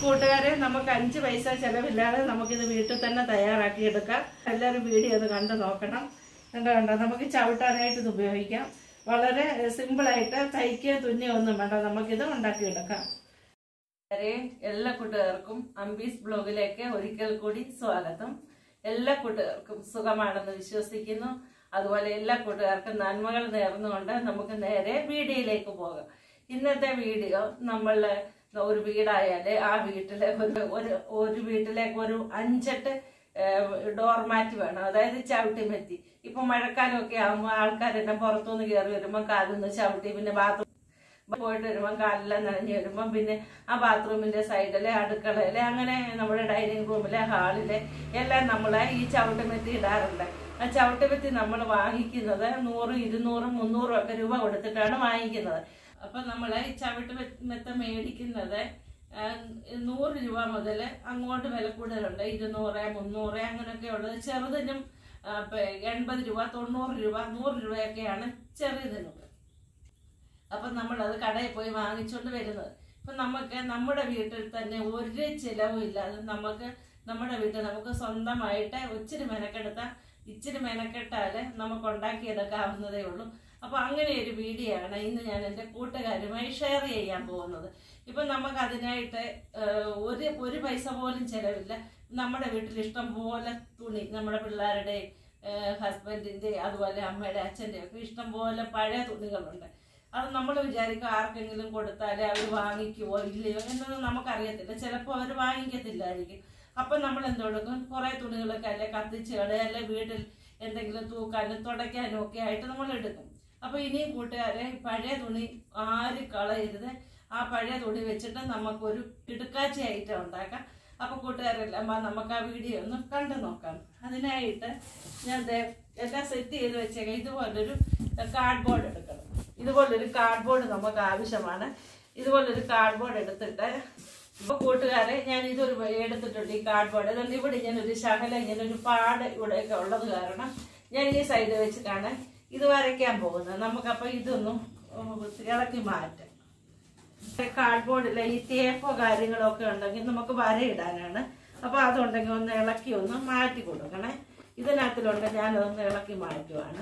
കൂട്ടുകാരെ നമുക്ക് അഞ്ച് പൈസ ചെലവില്ലാതെ നമുക്കിത് വീട്ടിൽ തന്നെ തയ്യാറാക്കി എടുക്കാം എല്ലാവരും വീഡിയോ ഒന്ന് കണ്ടു നോക്കണം കണ്ടോ കണ്ടോ നമുക്ക് ചവിട്ടാനായിട്ട് ഇത് ഉപയോഗിക്കാം വളരെ സിമ്പിളായിട്ട് തയ്ക്കുക തുന്നുക ഒന്നും വേണ്ട നമുക്കിത് ഉണ്ടാക്കിയെടുക്കാം വരെ എല്ലാ കൂട്ടുകാർക്കും അംബീസ് ബ്ലോഗിലേക്ക് ഒരിക്കൽ കൂടി സ്വാഗതം എല്ലാ കൂട്ടുകാർക്കും സുഖമാണെന്ന് വിശ്വസിക്കുന്നു അതുപോലെ എല്ലാ കൂട്ടുകാർക്കും നന്മകൾ നേർന്നുകൊണ്ട് നമുക്ക് നേരെ വീഡിയോയിലേക്ക് പോകാം ഇന്നത്തെ വീഡിയോ നമ്മൾ ഒരു വീടായാല് ആ വീട്ടിലെ ഒരു ഒരു ഒരു വീട്ടിലേക്ക് ഒരു അഞ്ചെട്ട് ഡോർമാറ്റ് വേണം അതായത് ചവിട്ടിമെത്തി ഇപ്പൊ മഴക്കാലമൊക്കെ ആകുമ്പോൾ ആൾക്കാരെല്ലാം പുറത്തുനിന്ന് കയറി വരുമ്പോൾ കാലൊന്ന് ചവിട്ടി പിന്നെ ബാത്റൂം പോയിട്ട് വരുമ്പം കാലെല്ലാം നനഞ്ഞ് വരുമ്പം പിന്നെ ആ ബാത്റൂമിന്റെ സൈഡിലെ അടുക്കളയിലെ അങ്ങനെ നമ്മുടെ ഡൈനിങ് റൂമിലെ ഹാളിലെ എല്ലാം നമ്മൾ ഈ ചവിട്ടുമെത്തി ഇടാറുണ്ട് ആ ചവിട്ടുമെത്തി നമ്മൾ വാങ്ങിക്കുന്നത് നൂറ് ഇരുന്നൂറും മുന്നൂറും ഒക്കെ രൂപ കൊടുത്തിട്ടാണ് വാങ്ങിക്കുന്നത് അപ്പൊ നമ്മൾ ഈ ചവിട്ടുമെത്ത മേടിക്കുന്നത് ആ, നൂറ് രൂപ മുതൽ അങ്ങോട്ട് വില കൂടുതലുണ്ട് ഇരുന്നൂറ് മുന്നൂറ് അങ്ങനെയൊക്കെ ഉള്ളത് ചെറുതിനും ആ, ഇപ്പൊ എൺപത് രൂപ തൊണ്ണൂറ് രൂപ നൂറ് രൂപയൊക്കെയാണ് ചെറിയതിനും അപ്പം നമ്മളത് കടയിൽ പോയി വാങ്ങിച്ചുകൊണ്ട് വരുന്നത് ഇപ്പം നമുക്ക് നമ്മുടെ വീട്ടിൽ തന്നെ ഒരു ചിലവും ഇല്ലാതെ നമുക്ക് നമ്മുടെ വീട്ടിൽ നമുക്ക് സ്വന്തമായിട്ട് ഒത്തിരി മെനക്കെടുത്ത ഇച്ചിരി മെനക്കെട്ടാൽ നമുക്ക് ഉണ്ടാക്കിയെടുക്കാവുന്നതേ ഉള്ളൂ അപ്പോൾ അങ്ങനെ ഒരു വീഡിയോ ആണ് ഇന്ന് ഞാൻ എൻ്റെ കൂട്ടുകാരുമായി ഷെയർ ചെയ്യാൻ പോകുന്നത് ഇപ്പം നമുക്ക് അതിനായിട്ട് ഏഹ്, ഒരു ഒരു പൈസ പോലും ചിലവില്ല നമ്മുടെ വീട്ടിൽ ഇഷ്ടം പോലെ തുണി നമ്മുടെ പിള്ളേരുടെ ഹസ്ബൻഡിൻ്റെ അതുപോലെ അമ്മയുടെ അച്ഛൻ്റെ ഒക്കെ ഇഷ്ടം പോലെ പഴയ തുണികളുണ്ട് അത് നമ്മൾ വിചാരിക്കും ആർക്കെങ്കിലും കൊടുത്താൽ അവർ വാങ്ങിക്കുവോ ഇല്ലയോ എന്നൊന്നും നമുക്കറിയത്തില്ല ചിലപ്പോൾ അവർ വാങ്ങിക്കത്തില്ലായിരിക്കും അപ്പം നമ്മൾ എന്തെടുക്കും കുറേ തുണികളൊക്കെ അല്ലെ കത്തിച്ച് കളയുക അല്ലെ വീട്ടിൽ എന്തെങ്കിലും തൂക്കാനും തുടയ്ക്കാനും ഒക്കെ ആയിട്ട് നമ്മൾ എടുക്കും അപ്പോൾ ഇനിയും കൂട്ടുകാരെ പഴയ തുണി ആരും കളയരുത് ആ പഴയ തുണി വെച്ചിട്ട് നമുക്കൊരു കിടുക്കാച്ചി ഐറ്റം ഉണ്ടാക്കാം അപ്പോൾ കൂട്ടുകാരെല്ലാം വാ നമുക്ക് ആ വീഡിയോ ഒന്ന് കണ്ടു നോക്കാം അതിനായിട്ട് ഞാൻ ദേ എല്ലാം സെറ്റ് ചെയ്ത് വെച്ചേക്കാം ഇതുപോലൊരു കാർഡ്ബോർഡ് എടുക്കണം ഇതുപോലൊരു കാർഡ്ബോർഡ് നമുക്ക് ആവശ്യമാണ് ഇതുപോലൊരു കാർഡ്ബോർഡ് എടുത്തിട്ട് ഇപ്പൊ കൂട്ടുകാരെ ഞാൻ ഇതൊരു എടുത്തിട്ടുണ്ട് ഈ കാർഡ്ബോർഡ് അതുകൊണ്ട് ഇവിടെ ഇങ്ങനെ ഒരു ശകല ഇങ്ങനെ ഒരു പാട് ഇവിടെയൊക്കെ ഉള്ളത് കാരണം ഞാൻ ഈ സൈഡ് വെച്ചിട്ടാണ് ഇത് വരയ്ക്കാൻ പോകുന്നത് നമുക്കപ്പോൾ ഇതൊന്നും ഉം, ഇളക്കി മാറ്റാം കാർഡ്ബോർഡിലെ ഈ തേപ്പോ കാര്യങ്ങളോ ഒക്കെ ഉണ്ടെങ്കിൽ നമുക്ക് വരയിടാനാണ് അപ്പൊ അതുണ്ടെങ്കിൽ ഒന്ന് ഇളക്കി ഒന്ന് മാറ്റി കൊടുക്കണേ ഇതിനകത്തിലുണ്ട് ഞാനതൊന്ന് ഇളക്കി മാറ്റുവാണ്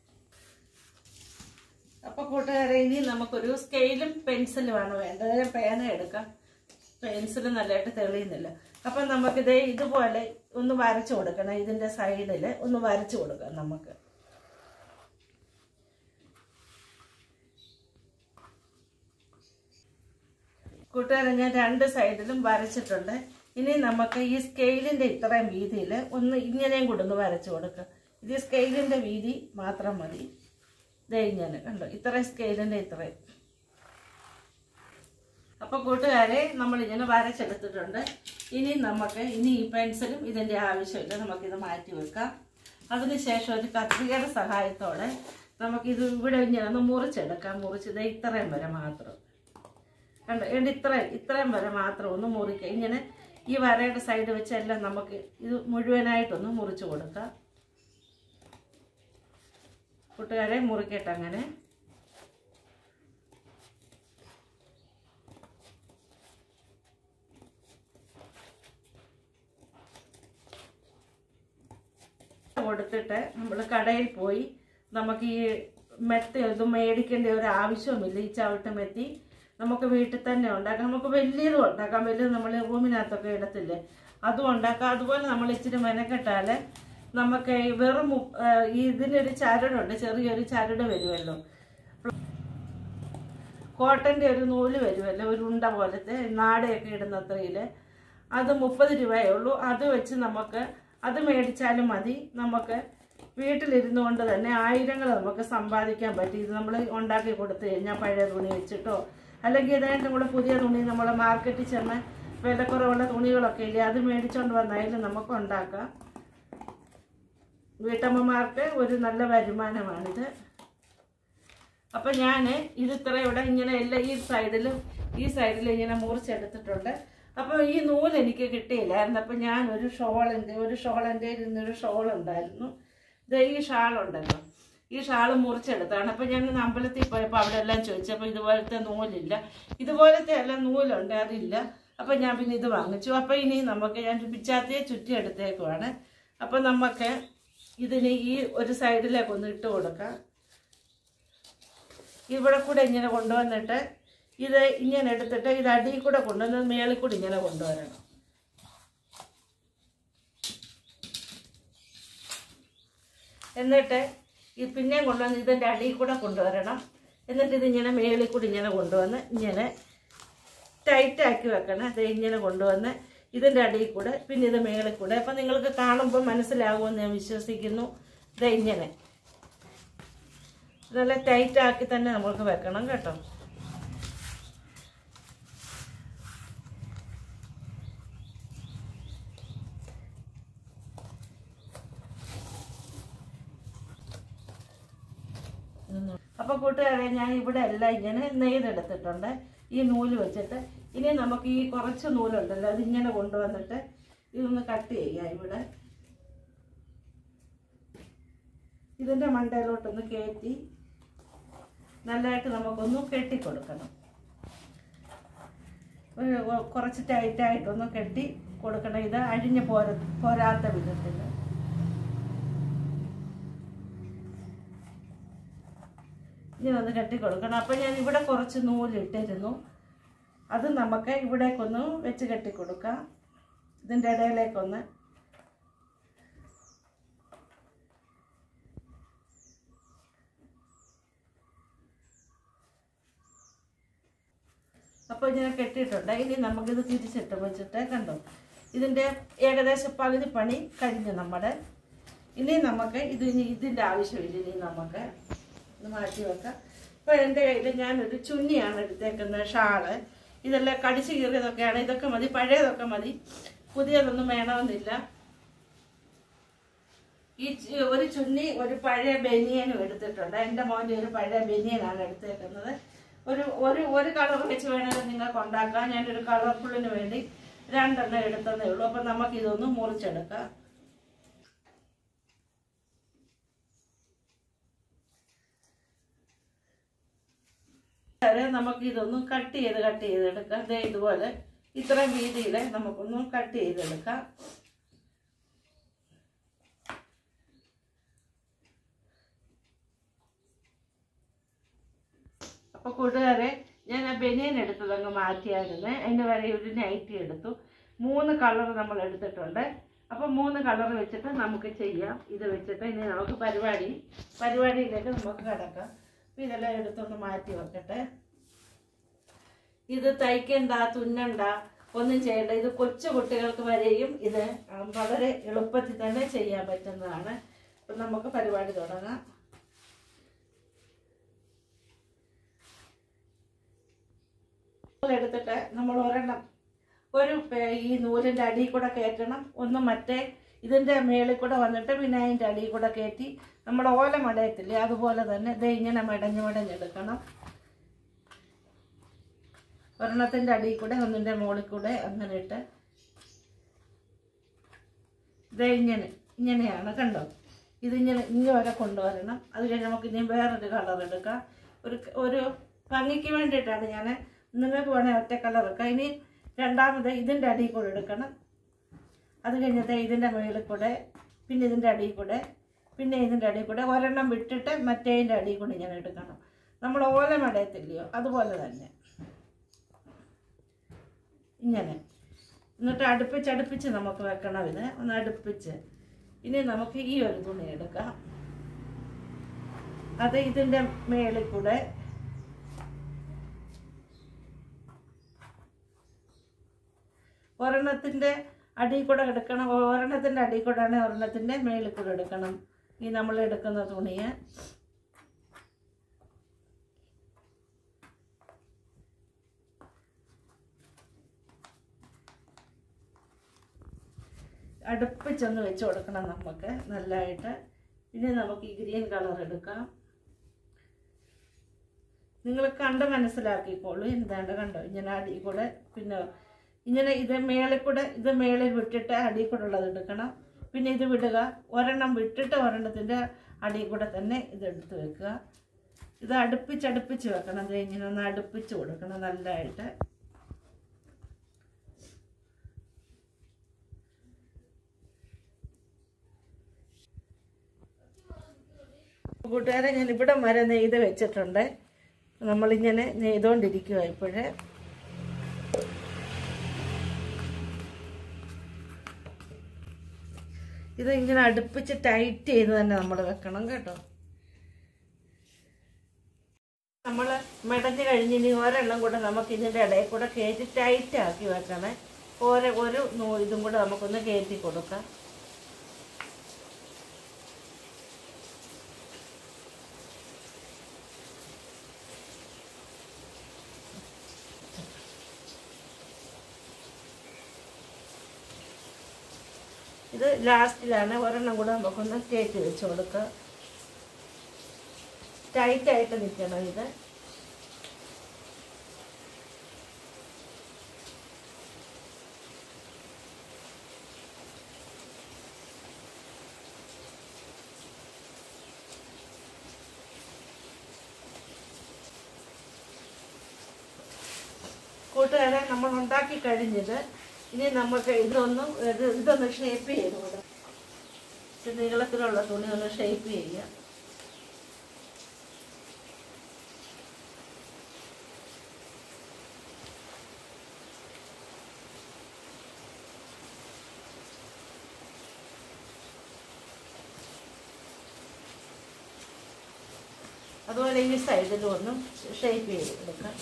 അപ്പൊ കൂട്ടുകാരെ ഇനി നമുക്കൊരു സ്കെയിലും പെൻസിലുമാണ് വേണ്ടത് ഞാൻ പേന എടുക്കാം പെൻസിൽ നല്ലതായിട്ട് തെളിയുന്നില്ല അപ്പൊ നമുക്കിത് ഇതുപോലെ ഒന്ന് വരച്ചു കൊടുക്കണം ഇതിന്റെ സൈഡിൽ ഒന്ന് വരച്ചു കൊടുക്കാം നമുക്ക് കൂട്ടുകാരെ ഞാൻ രണ്ട് സൈഡിലും വരച്ചിട്ടുണ്ട് ഇനി നമുക്ക് ഈ സ്കെയിലിന്റെ ഇത്രയും വീതിയിൽ ഒന്ന് ഇങ്ങനെയും കൂടെ ഒന്ന് വരച്ചു കൊടുക്കുക ഇത് സ്കെയിലിന്റെ വീതി മാത്രം മതി ദേ ഇങ്ങനെ കണ്ടോ ഇത്രയും സ്കെയിലിന്റെ ഇത്രയും അപ്പൊ കൂട്ടുകാരെ നമ്മൾ ഇങ്ങനെ വരച്ചെടുത്തിട്ടുണ്ട് ഇനി നമുക്ക് ഇനി ഈ പെൻസിലും ഇതിന്റെ ആവശ്യമില്ല നമുക്കിത് മാറ്റി വെക്കാം അതിനുശേഷം ഒരു കത്രികയുടെ സഹായത്തോടെ നമുക്കിത് ഇവിടെ ഇങ്ങനെ ഒന്ന് മുറിച്ചെടുക്കാം മുറിച്ചത് ഇത്രയും വരെ മാത്രം കണ്ടോ ഏണ്ട് ഇത്രയും ഇത്രയും വരെ മാത്രം ഒന്ന് മുറിക്കുക ഇങ്ങനെ ഈ വരയുടെ സൈഡ് വെച്ചെല്ലാം നമുക്ക് ഇത് മുഴുവനായിട്ടൊന്ന് മുറിച്ച് കൊടുക്കാം കൂട്ടുകാരെ മുറിക്കട്ടെ അങ്ങനെ കൊടുത്തിട്ട് നമ്മൾ കടയിൽ പോയി നമുക്ക് ഈ മെത്ത ഇത് മേടിക്കേണ്ട ഒരു ആവശ്യവുമില്ല ഈ ചവിട്ട് മെത്തി നമുക്ക് വീട്ടിൽ തന്നെ ഉണ്ടാക്കാം നമുക്ക് വലിയതും ഉണ്ടാക്കാം വലിയത് നമ്മൾ റൂമിനകത്തൊക്കെ ഇടത്തില്ലേ അതും ഉണ്ടാക്കാം അതുപോലെ നമ്മൾ ഇച്ചിരി മെനക്കെട്ടാല് നമുക്ക് ഈ വെറും മു- ആ, ഈ ഇതിനൊരു ചരടുണ്ട് ചെറിയൊരു ചരട് വരുമല്ലോ കോട്ടന്റെ ഒരു നൂല് വരുമല്ലോ ഒരു ഉണ്ട പോലത്തെ നാടയൊക്കെ ഇടുന്ന അത്രയില് അത് മുപ്പത് രൂപയേ ഉള്ളൂ അത് വെച്ച് നമുക്ക് അത് മേടിച്ചാലും മതി നമുക്ക് വീട്ടിലിരുന്നു കൊണ്ട് തന്നെ ആയിരങ്ങൾ നമുക്ക് സമ്പാദിക്കാൻ പറ്റും ഇത് നമ്മൾ ഉണ്ടാക്കി കൊടുത്തു കഴിഞ്ഞാൽ പഴയ തുണി വെച്ചിട്ടോ അല്ലെങ്കിൽ ഏതായാലും കൂടെ പുതിയ തുണി നമ്മൾ മാർക്കറ്റിൽ ചെന്ന് വിലക്കുറവുള്ള തുണികളൊക്കെ ഇല്ലേ അത് മേടിച്ചുകൊണ്ട് വന്നാലും നമുക്ക് ഉണ്ടാക്കാം വീട്ടമ്മമാർക്ക് ഒരു നല്ല വരുമാനമാണിത് അപ്പൊ ഞാൻ ഇത് ഇത്ര ഇവിടെ ഇങ്ങനെ എല്ലാം ഈ സൈഡിലും ഈ സൈഡിലും ഇങ്ങനെ മുറിച്ചെടുത്തിട്ടുണ്ട് അപ്പൊ ഈ നൂല് എനിക്ക് കിട്ടിയില്ലായിരുന്നു അപ്പൊ ഞാൻ ഒരു ഷോളിന്റെ ഒരു ഷോളിന്റെ ഇരുന്നൊരു ഷോൾ ഉണ്ടായിരുന്നു ഇത് ഈ ഷാൾ ഉണ്ടല്ലോ ഈ ഷാള് മുറിച്ചെടുത്താണ് അപ്പൊ ഞാൻ ഇന്ന് അമ്പലത്തിൽ പോയപ്പോൾ അവിടെ എല്ലാം ചോദിച്ചപ്പോൾ ഇതുപോലത്തെ നൂലില്ല ഇതുപോലത്തെ എല്ലാം നൂലുണ്ട് അതില്ല അപ്പം ഞാൻ പിന്നെ ഇത് വാങ്ങിച്ചു അപ്പം ഇനി നമുക്ക് ഞാൻ പിച്ചാത്തിയെ ചുറ്റി എടുത്തേക്കുവാണ് അപ്പം നമുക്ക് ഇതിന് ഈ ഒരു സൈഡിലേക്ക് ഒന്ന് ഇട്ട് കൊടുക്കാം ഇവിടെ കൂടെ ഇങ്ങനെ കൊണ്ടുവന്നിട്ട് ഇത് ഇങ്ങനെ എടുത്തിട്ട് ഇത് അടിയിൽ കൂടെ കൊണ്ടുവന്ന് മേളിൽ കൂടി ഇങ്ങനെ കൊണ്ടുവരണം എന്നിട്ട് ഈ പിന്നെയും കൊണ്ടുവന്ന് ഇതിൻ്റെ അടിയിൽ കൂടെ കൊണ്ടുവരണം എന്നിട്ട് ഇതിങ്ങനെ മേളിൽ കൂടി ഇങ്ങനെ കൊണ്ടുവന്ന് ഇങ്ങനെ ടൈറ്റാക്കി വെക്കണം അത് ഇങ്ങനെ കൊണ്ടുവന്ന് ഇതിൻ്റെ അടിയിൽ കൂടെ പിന്നെ ഇത് മേളിൽ കൂടെ അപ്പം നിങ്ങൾക്ക് കാണുമ്പോൾ മനസ്സിലാകുമെന്ന് ഞാൻ വിശ്വസിക്കുന്നു ഇത് ഇങ്ങനെ നല്ല ടൈറ്റാക്കി തന്നെ നമുക്ക് വെക്കണം കേട്ടോ അപ്പൊ കൂട്ടുകാരെ ഞാൻ ഇവിടെ എല്ലാം ഇങ്ങനെ നെയ്തെടുത്തിട്ടുണ്ട് ഈ നൂല് വെച്ചിട്ട് ഇനി നമുക്ക് ഈ കുറച്ച് നൂലുണ്ടല്ലോ അതിങ്ങനെ കൊണ്ടുവന്നിട്ട് ഇതൊന്ന് കട്ട് ചെയ്യാം ഇവിടെ ഇതിന്റെ മണ്ടയിലോട്ടൊന്ന് കയറ്റി നല്ലതായിട്ട് നമുക്കൊന്ന് കെട്ടിക്കൊടുക്കണം ഒരു കൊ- കുറച്ച് ടൈറ്റായിട്ടൊന്ന് കെട്ടി കൊടുക്കണം ഇത് അഴിഞ്ഞ് പോര പോരാത്ത വിധത്തിൽ ഇനി ഒന്ന് കെട്ടി കൊടുക്കണം അപ്പം ഞാൻ ഇവിടെ കുറച്ച് നൂലിട്ടിരുന്നു അത് നമുക്ക് ഇവിടേക്കൊന്ന് വെച്ച് കെട്ടി കൊടുക്കാം ഇതിൻ്റെ ഇടയിലേക്കൊന്ന് അപ്പോൾ ഇങ്ങനെ കെട്ടിയിട്ടുണ്ട് ഇനി നമുക്കിത് തിരിച്ചിട്ട് വെച്ചിട്ട് കണ്ടോ ഇതിൻ്റെ ഏകദേശം പകുതി പണി കഴിഞ്ഞു നമ്മുടെ ഇനി നമുക്ക് ഇത് ഇനി ഇതിൻ്റെ ആവശ്യമില്ല ഇനി നമുക്ക് ഇത് മാറ്റി വെക്കാം ഇപ്പോൾ എൻ്റെ കയ്യിൽ ഞാനൊരു ചുന്നിയാണ് എടുത്തേക്കുന്നത് ഷാള് ഇതെല്ലാം കടിച്ചു കീറിയതൊക്കെയാണ് ഇതൊക്കെ മതി പഴയതൊക്കെ മതി പുതിയതൊന്നും വേണമെന്നില്ല ഈ ചു- ഒരു ചുന്നി ഒരു പഴയ ബനിയനും എടുത്തിട്ടുണ്ട് എൻ്റെ മോൻ്റെ ഒരു പഴയ ബനിയനാണ് എടുത്തേക്കുന്നത് ഒരു ഒരു ഒരു കളർ വെച്ച് വേണമെങ്കിൽ നിങ്ങൾക്ക് ഉണ്ടാക്കാം ഞാനൊരു കളർഫുള്ളിന് വേണ്ടി രണ്ടെണ്ണം എടുത്തതേ ഉള്ളൂ അപ്പം നമുക്കിതൊന്ന് മുറിച്ചെടുക്കാം നമുക്ക് ഇതൊന്ന് കട്ട് ചെയ്ത് കട്ട് ചെയ്തെടുക്കാം ദേ ഇതുപോലെ ഇത്രയും വീതിയിൽ നമുക്കൊന്ന് കട്ട് ചെയ്തെടുക്കാം അപ്പൊ കൂട്ടുകാരെ ഞാൻ ആ ബനിയൻ എടുത്തത് അങ്ങ് മാറ്റിയായിരുന്നു അതിൻ്റെ വരെ ഒരു നൈറ്റി എടുത്തു മൂന്ന് കളർ നമ്മൾ എടുത്തിട്ടുണ്ട് അപ്പം മൂന്ന് കളർ വെച്ചിട്ട് നമുക്ക് ചെയ്യാം ഇത് വെച്ചിട്ട് ഇനി നമുക്ക് പരിപാടി പരിപാടിയിലേക്ക് നമുക്ക് കിടക്കാം അപ്പം ഇതെല്ലാം എടുത്തൊന്ന് മാറ്റി വെക്കട്ടെ ഇത് തയ്ക്കണ്ട തുന്നണ്ട ഒന്നും ചെയ്യണ്ട ഇത് കൊച്ചു കുട്ടികൾക്ക് വരെയും ഇത് ആ, വളരെ എളുപ്പത്തിൽ തന്നെ ചെയ്യാൻ പറ്റുന്നതാണ് അപ്പം നമുക്ക് പരിപാടി തുടങ്ങാം എടുത്തിട്ട് നമ്മൾ ഒരെണ്ണം ഒരു പേ- ഈ നൂലിൻ്റെ അടിയിൽ കൂടെ കയറ്റണം ഒന്ന് മറ്റേ ഇതിൻ്റെ മേളിൽ കൂടെ വന്നിട്ട് പിന്നെ അതിൻ്റെ അടിയിൽ കൂടെ കയറ്റി നമ്മൾ ഓല മടയത്തില്ലേ അതുപോലെ തന്നെ ഇത് ഇങ്ങനെ മടഞ്ഞ് മടഞ്ഞെടുക്കണം ഒരെണ്ണത്തിൻ്റെ അടിയിൽ കൂടെ ഒന്നിൻ്റെ മുകളിൽ കൂടെ അങ്ങനെ ഇട്ട് ഇത് ഇങ്ങനെ ഇങ്ങനെയാണ് കണ്ടോ ഇതിങ്ങനെ ഇങ്ങനെ വരെ കൊണ്ടുവരണം അത് കഴിഞ്ഞ് നമുക്ക് ഇനി വേറൊരു കളർ എടുക്കാം ഒരു ഒരു ഭംഗിക്ക് വേണ്ടിയിട്ടാണ് ഞാൻ നിങ്ങൾക്ക് വേണേൽ ഒറ്റ കളർ എടുക്കാം ഇനി രണ്ടാമത് ഇതിൻ്റെ അടിയിൽ കൂടെ എടുക്കണം അത് കഴിഞ്ഞിട്ട് ഇതിൻ്റെ മുകളിൽ കൂടെ പിന്നെ ഇതിൻ്റെ അടിയിൽ കൂടെ പിന്നെ ഇതിൻ്റെ അടിയിൽ കൂടെ ഒരെണ്ണം വിട്ടിട്ട് മറ്റേതിൻ്റെ അടിയിൽ കൂടെ ഇങ്ങനെ എടുക്കണം നമ്മൾ ഓല മടയത്തില്ലയോ അതുപോലെ തന്നെ ഇങ്ങനെ എന്നിട്ട് അടുപ്പിച്ച് അടുപ്പിച്ച് നമുക്ക് വെക്കണം ഇത് ഒന്ന് അടുപ്പിച്ച് ഇനി നമുക്ക് ഈ ഒരു തുണി എടുക്കാം അത് ഇതിൻ്റെ മേളിൽ കൂടെ ഒരെണ്ണത്തിൻ്റെ അടിയിൽ കൂടെ എടുക്കണം ഒരെണ്ണത്തിൻ്റെ അടിയിൽ കൂടെ ആണെങ്കിൽ ഒരെണ്ണത്തിൻ്റെ മേളിൽ കൂടെ എടുക്കണം ഈ നമ്മൾ എടുക്കുന്ന തുണിയെ അടുപ്പിച്ചൊന്ന് വെച്ച് കൊടുക്കണം നമുക്ക് നല്ലതായിട്ട് പിന്നെ നമുക്ക് ഈ ഗ്രീൻ കളർ എടുക്കാം നിങ്ങൾ കണ്ട് മനസ്സിലാക്കിക്കോളൂ എന്താണ്ട് കണ്ടോ ഇങ്ങനെ അടി കൂടെ പിന്നെ ഇങ്ങനെ ഇത് മേളിൽ കൂടെ ഇത് മേളിൽ വിട്ടിട്ട് അടിയിൽ കൂടെ ഉള്ളത് എടുക്കണം പിന്നെ ഇത് വിടുക ഒരെണ്ണം വിട്ടിട്ട് ഒരെണ്ണത്തിൻ്റെ അടിയിൽ കൂടെ തന്നെ ഇത് എടുത്ത് വെക്കുക ഇത് അടുപ്പിച്ച് അടുപ്പിച്ച് വെക്കണം ഇത് ഇങ്ങനെ ഒന്ന് അടുപ്പിച്ച് കൊടുക്കണം നല്ലതായിട്ട് കൂട്ടുകാരെ ഞാൻ ഇവിടം വരെ നെയ്ത് വെച്ചിട്ടുണ്ട് നമ്മളിങ്ങനെ നെയ്തുകൊണ്ടിരിക്കുക ഇപ്പോഴേ ഇത് ഇങ്ങനെ അടുപ്പിച്ച് ടൈറ്റ് ചെയ്ത് തന്നെ നമ്മൾ വെക്കണം കേട്ടോ നമ്മൾ മെടഞ്ഞ് കഴിഞ്ഞ് ഇനി ഒരെണ്ണം കൂടെ നമുക്ക് ഇതിൻ്റെ ഇടയിൽ കൂടെ കയറ്റി ടൈറ്റ് ആക്കി വെക്കണേ ഓരോ ഒരു നൂ- ഇതും കൂടെ നമുക്കൊന്ന് കയറ്റി കൊടുക്കാം ഇത് ലാസ്റ്റിലാണ് ഒരെണ്ണം കൂടെ നമുക്കൊന്ന് കയറ്റി വെച്ച് കൊടുക്കുക ടൈറ്റായിട്ട് നിൽക്കണം ഇത് കൂട്ടുകാരെ നമ്മൾ ഉണ്ടാക്കി കഴിഞ്ഞത് ഇനി നമുക്ക് ഇതൊന്നും ഇത് ഇതൊന്ന് ഷേപ്പ് ചെയ്ത് കൊടുക്കാം ഇത് നീളത്തിലുള്ള തുണി ഒന്ന് ഷേപ്പ് ചെയ്യുക അതുപോലെ ഈ സൈഡിലും ഒന്നും ഷേപ്പ് ചെയ്ത് കൊടുക്കാം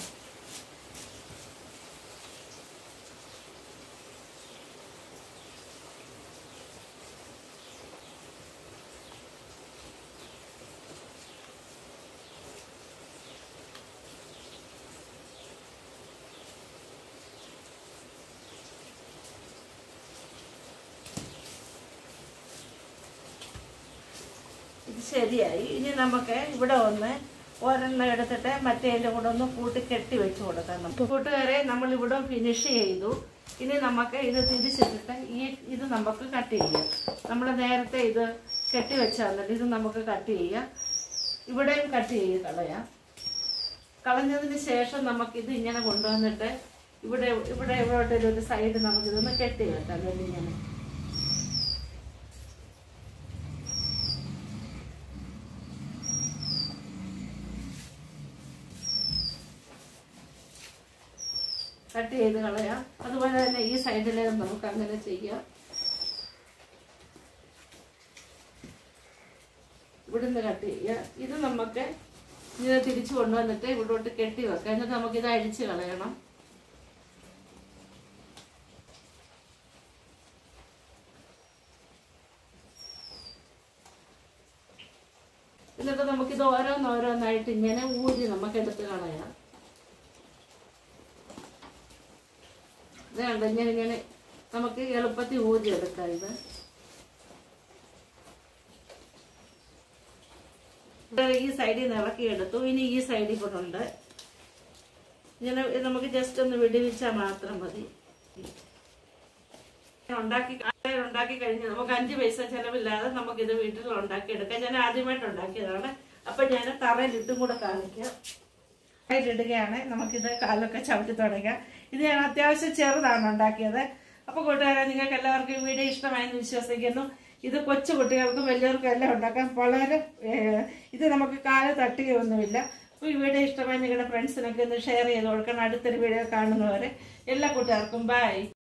ഇത് ശരിയായി ഇനി നമുക്ക് ഇവിടെ ഒന്ന് ഒരെണ്ണം എടുത്തിട്ട് മറ്റേതിൻ്റെ കൂടെ ഒന്ന് കൂട്ടി കെട്ടി വെച്ച് കൊടുക്കാം നമുക്ക് കൂട്ടുകാരെ നമ്മൾ ഇവിടെ ഫിനിഷ് ചെയ്തു ഇനി നമുക്ക് ഇത് തിരിച്ചിട്ടിട്ട് ഈ ഇത് നമുക്ക് കട്ട് ചെയ്യാം നമ്മൾ നേരത്തെ ഇത് കെട്ടി വെച്ചാൽ ഇത് നമുക്ക് കട്ട് ചെയ്യാം ഇവിടെയും കട്ട് ചെയ്ത് കളയാം കളഞ്ഞതിന് ശേഷം നമുക്കിത് ഇങ്ങനെ കൊണ്ടുവന്നിട്ട് ഇവിടെ ഇവിടെ ഇവിടെ ഒരു സൈഡ് നമുക്കിതൊന്ന് കെട്ടി വെക്കാം ഇങ്ങനെ കട്ട് ചെയ്ത് കളയാം അതുപോലെ തന്നെ ഈ സൈഡിലെ നമുക്ക് അങ്ങനെ ചെയ്യാം ഇവിടുന്ന് കട്ട് ചെയ്യുക ഇത് നമുക്ക് ഇങ്ങനെ തിരിച്ചു കൊണ്ടുവന്നിട്ട് ഇവിടോട്ട് കെട്ടി വെക്കാം എന്നിട്ട് നമുക്ക് ഇത് അഴിച്ച് കളയണം എന്നിട്ട് നമുക്കിത് ഓരോന്നോരോന്നായിട്ട് ഇങ്ങനെ ഊരി നമുക്ക് എടുത്ത് കളയാം ഇത് കണ്ടോ ഇങ്ങനെ ഇങ്ങനെ നമുക്ക് എളുപ്പത്തിൽ ഊരി എടുക്കാം ഇത് ഇവിടെ ഈ സൈഡിൽ നിന്ന് ഇളക്കി എടുത്തു ഇനി ഈ സൈഡിൽ കൂടെ ഉണ്ട് ഇങ്ങനെ ഇത് നമുക്ക് ജസ്റ്റ് ഒന്ന് വിടുവിച്ചാൽ മാത്രം മതി ഉണ്ടാക്കി ഉണ്ടാക്കി കഴിഞ്ഞ് നമുക്ക് അഞ്ച് പൈസ ചെലവില്ലാതെ നമുക്കിത് വീട്ടിൽ ഉണ്ടാക്കി എടുക്കാം ഞാൻ ആദ്യമായിട്ട് ഉണ്ടാക്കിയതാണ് അപ്പൊ ഞാൻ തറയിലിട്ടും കൂടെ കാണിക്കാം ഇടുകയാണ് നമുക്കിത് കാലൊക്കെ ചവിട്ടി തുടങ്ങാം ഇത് ഞാൻ അത്യാവശ്യം ചെറുതാണ് ഉണ്ടാക്കിയത് അപ്പോൾ കൂട്ടുകാരെ നിങ്ങൾക്ക് എല്ലാവർക്കും ഈ വീഡിയോ ഇഷ്ടമായെന്ന് വിശ്വസിക്കുന്നു ഇത് കൊച്ചു കുട്ടികൾക്കും വലിയവർക്കും എല്ലാം ഉണ്ടാക്കാം വളരെ ഏഹ്, ഇത് നമുക്ക് കാല് തട്ടുകയൊന്നുമില്ല അപ്പോൾ ഈ വീഡിയോ ഇഷ്ടമായി നിങ്ങളുടെ ഫ്രണ്ട്സിനൊക്കെ ഒന്ന് ഷെയർ ചെയ്ത് കൊടുക്കണം അടുത്തൊരു വീഡിയോ കാണുന്നവരെ എല്ലാ കൂട്ടുകാർക്കും ബൈ